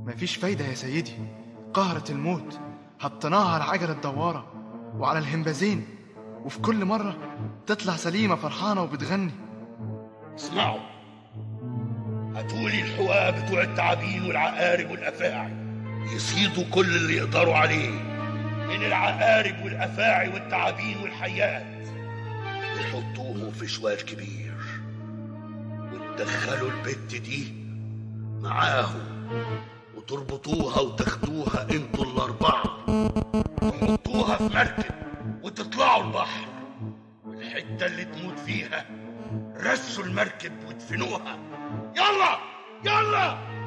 مفيش فايدة يا سيدي قهرة الموت حطيناها على عجلة دوارة وعلى الهمبازين وفي كل مرة تطلع سليمة فرحانة وبتغني اسمعوا هاتولي الحقوق بتوع التعابين والعقارب والافاعي يصيدوا كل اللي يقدروا عليه من العقارب والافاعي والتعابين والحيات يحطوهم في شوال كبير وتدخلوا البت دي معاهم وتربطوها وتاخدوها انتوا الاربعه تحطوها في مركب وتطلعوا البحر والحته اللي تموت فيها رسوا المركب وادفنوها يلا يلا